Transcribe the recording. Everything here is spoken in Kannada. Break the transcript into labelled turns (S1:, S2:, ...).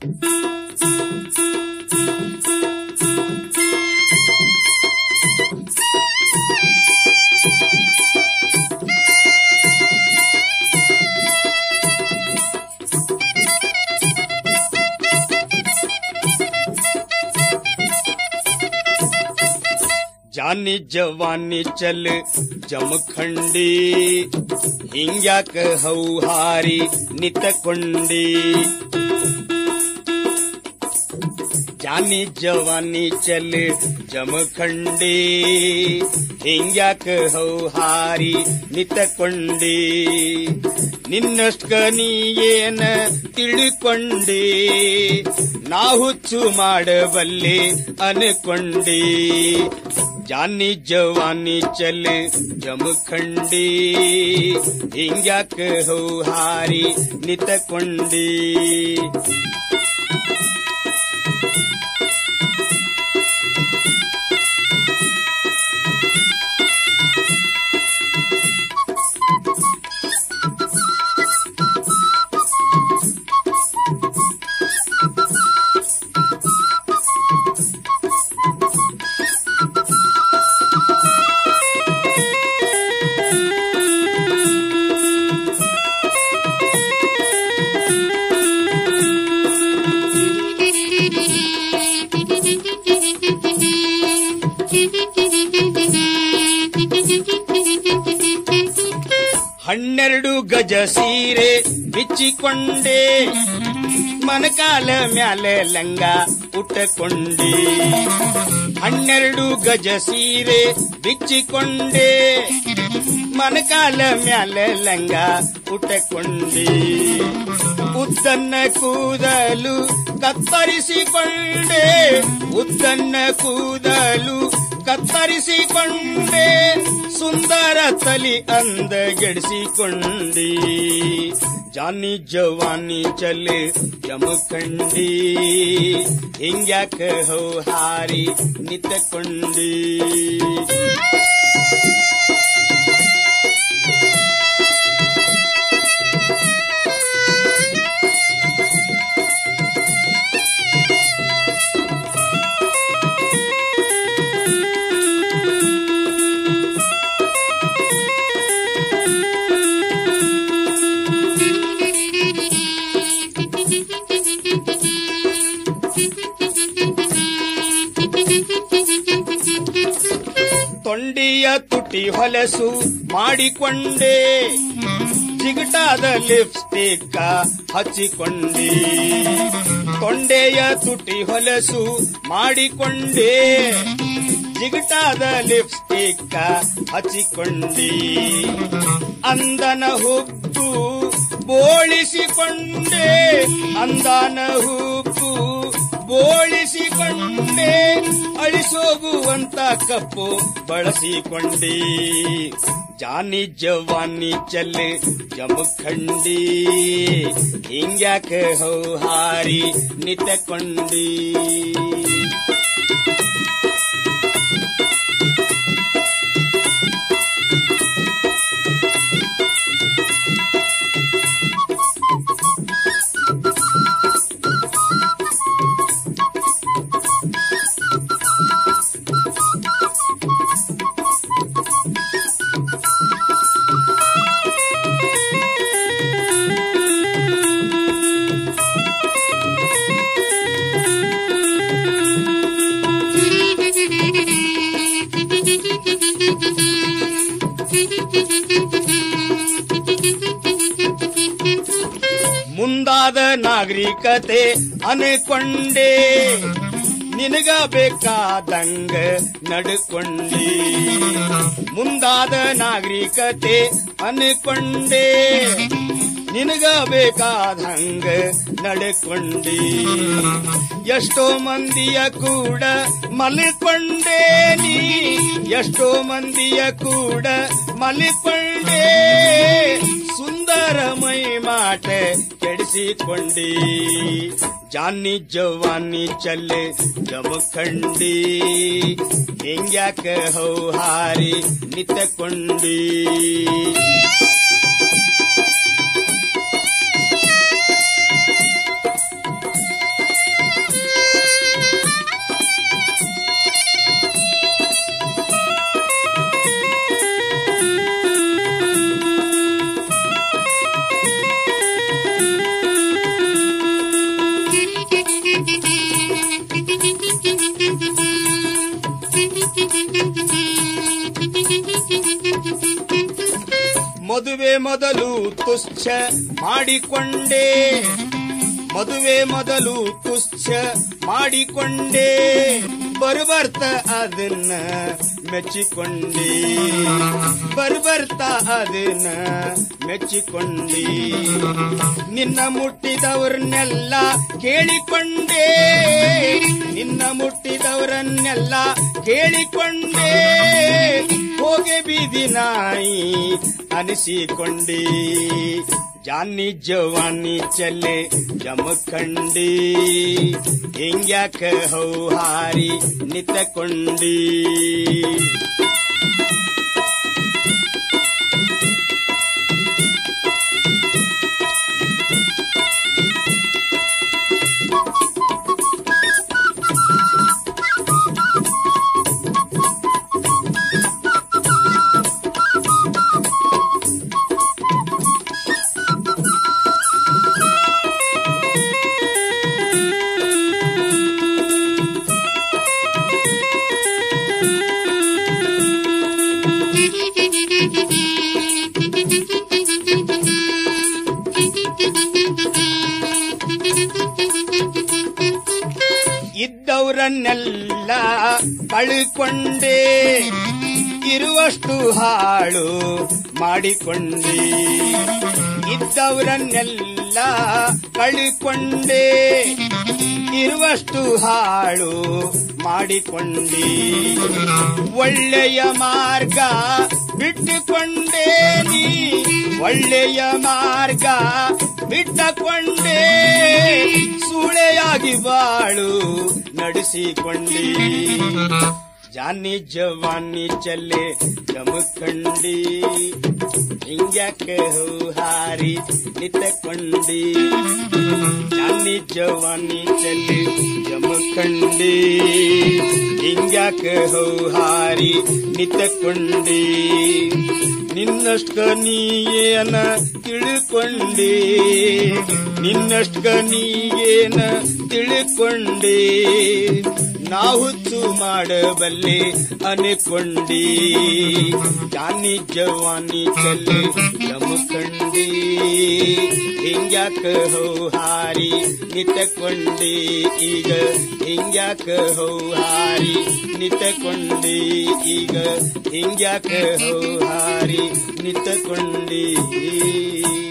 S1: ಜಾನಿ ಜವಾನಿ ಚಲ್ ಜಮಖಂಡಿ ಹಿಂಗ್ಯಾಕ ಹೌಹಾರಿ ನಿತಕೊಂಡಿ ಜಾನಿ ಜವಾನಿ ಚಲ್ ಜಮಖಂಡಿ ಹಿಂಗ್ಯಾಕ ಹೌಹಾರಿ ನಿತಕೊಂಡಿ ನಿನ್ನಷ್ಟ ನೀ ಏನ ತಿಳ್ಕೊಂಡಿ ನಾ ಹುಚ್ಚು ಮಾಡಬಲ್ಲೆ ಅನ್ಕೊಂಡಿ ಜಾನಿ ಜವಾನಿ ಚಲ್ ಜಮಖಂಡಿ ಹಿಂಗ್ಯಾಕ ಹೌಹಾರಿ ನಿತಕೊಂಡಿ ಹನ್ನೆರಡು ಗಜ ಸೀರೆ ಬಿಚ್ಚಿಕೊಂಡೆ ಮನಕಾಲ ಮ್ಯಾಲೆ ಲಂಗ ಉಟ್ಟಕೊಂಡೆ ಹನ್ನೆರಡು ಗಜ ಸೀರೆ ಬಿಚ್ಚಿಕೊಂಡೆ ಮನಕಾಲ ಮ್ಯಾಲೆ ಲಂಗ ಉಟ್ಟಕೊಂಡೆ ಉದ್ದನ್ನ ಕೂದಲು ಕತ್ತರಿಸಿಕೊಂಡೆ ಉದ್ದನ್ನ ಕೂದಲು ಕತ್ತರಿಸಿಕೊಂಡೆ ಸುಂದರ ತಲಿ ಅಂದಗೆಡಿಸಿಕೊಂಡಿ ಜಾನಿ ಜವಾನಿ ಚಲ್ ಜಮಖಂಡಿ ಹಿಂಗ್ಯಾಕ ಹೋ ಹಾರಿ ನಿತಕೊಂಡಿ ತೊಂಡಿಯ ತುಟಿ ಹೊಲಸು ಮಾಡಿಕೊಂಡೆ ಜಿಗಟಾದ ಲಿಪ್ಸ್ಟಿಕ್ ಹಚ್ಚಿಕೊಂಡೆ ತೊಂಡೆಯ ತುಟಿ ಹೊಲಸು ಮಾಡಿಕೊಂಡೆ ಜಿಗಟಾದ ಲಿಪ್ಸ್ಟಿಕ್ ಹಚ್ಚಿಕೊಂಡೆ ಅಂದನ ಹುಬ್ಬು ಬೋಳಿಸಿಕೊಂಡೆ ಅಂದನ ಹುಬ್ಬು ಬೋಳಿಸಿಕೊಂಡೆ ಅಳಿಸೋಗುವಂತ ಕಪ್ಪು ಬಳಸಿಕೊಂಡೆ ಜಾನಿ ಜವಾನಿ ಚಲ್ ಜಮಖಂಡಿ ಹಿಂಗ್ಯಾಕ ಹೋ ಹಾರಿ ನಿತಕೊಂಡಿ ಮುಂದಾದ ನಾಗರಿಕತೆ ಅನ್ಕೊಂಡೆ ನಿನಗ ಬೇಕಾದಂಗ ನಡ್ಕೊಂಡಿ ಮುಂದಾದ ನಾಗರಿಕತೆ ಅನ್ಕೊಂಡೆ ನಿನಗ ಬೇಕಾದಂಗ ನಡ್ಕೊಂಡಿ ಎಷ್ಟೋ ಮಂದಿಯ ಕೂಡ ಮಲಿಕೊಂಡೆ ನೀ ಎಷ್ಟೋ ಮಂದಿಯ ಕೂಡ ಮಲಿಕೊಂಡೆ ಸುಂದರ ಮೈ ಮಾಟ ಕೆಡಿಸಿಕೊಂಡಿ ಜಾನಿ ಜವಾನಿ ಚಲ್ಲೆ ಜಮಖಂಡಿ ಹಿಂಗ್ಯಾಕ ಹೌ ಹಾರಿ ನಿತಕೊಂಡಿ ಮೊದಲು ತುಚ್ಛ ಮಾಡಿಕೊಂಡೆ ಮದುವೆ ಮೊದಲು ತುಚ್ಛ ಮಾಡಿಕೊಂಡೆ ಬರ್ಬರ್ತ ಅದನ್ನ ಮೆಚ್ಚಿಕೊಂಡೆ ಬರ್ಬರ್ತ ಅದನ್ನ ಮೆಚ್ಚಿಕೊಂಡೆ ನಿನ್ನ ಮುಟ್ಟಿದವ್ರನ್ನೆಲ್ಲ ಕೇಳಿಕೊಂಡೆ ನಿನ್ನ ಮುಟ್ಟಿದವರನ್ನೆಲ್ಲ ಕೇಳಿಕೊಂಡೆ ಹೋಗೆ ಬೀದಿ ನಾಯಿ ಅನಿಸಿಕೊಂಡೆ ಜಾನಿ ಜವಾನಿ ಚಲೆ ಜಮಖಂಡಿ ಹಿಂಗ್ಯಾಕ ಹೌಹಾರಿ ನಿತಕೊಂಡಿ ಇದ್ದವರನ್ನೆಲ್ಲ ಕಳ್ಕೊಂಡೆ ಇರುವಷ್ಟು ಹಾಳು ಮಾಡಿಕೊಂಡೆ ಇದ್ದವರನ್ನೆಲ್ಲ ಕಳ್ಕೊಂಡೆ ಇರುವಷ್ಟು ಹಾಳು ಮಾಡಿಕೊಂಡೆ ಒಳ್ಳೆಯ ಮಾರ್ಗ ಬಿಟ್ಟುಕೊಂಡೆ ನೀ ಒಳ್ಳೆಯ ಮಾರ್ಗ ಬಿಟ್ಟಕೊಂಡೆ ಸೂಳೆಯಾಗಿ ಬಾಳು ನಡೆಸಿಕೊಂಡಿ ಜಾನಿ ಜವಾನಿ ಚಲೆ ಜಮಖಂಡಿ ಹಿಂಗ್ಯಾಕೆ ಹಾರಿ ನಿತಕೊಂಡಿ ಜಾನಿ ಜವಾನಿ ಚಲೆ ಜಮಖಂಡಿ ಹಿಂಗ್ಯಾಕೆ ಹಾರಿ ನಿತಕೊಂಡಿ ನಿನ್ನಷ್ಟ ನೀಯೇನ ತಿಳ್ಕೊಂಡಿ ನಿನ್ನಷ್ಟ ನೀಯೇನ ತಿಳ್ಕೊಂಡಿ ನಾ ಹುಚ್ಚು ಮಾಡಬಲ್ಲೆ ಅನ್ಕೊಂಡಿ ಜಾನಿ ಜವಾನಿ ಚಲೆ ಜಮಖಂಡಿ ಹಿಂಗ್ಯಾಕ ಹಾರಿ ನಿತಕೊಂಡಿ ಈಗ ಹಿಂಗ್ಯಾಕ ಹಾರಿ ನಿತಕೊಂಡಿ ಈಗ ಹಿಂಗ್ಯಾಕ ಹಾರಿ ನಿತಕೊಂಡಿ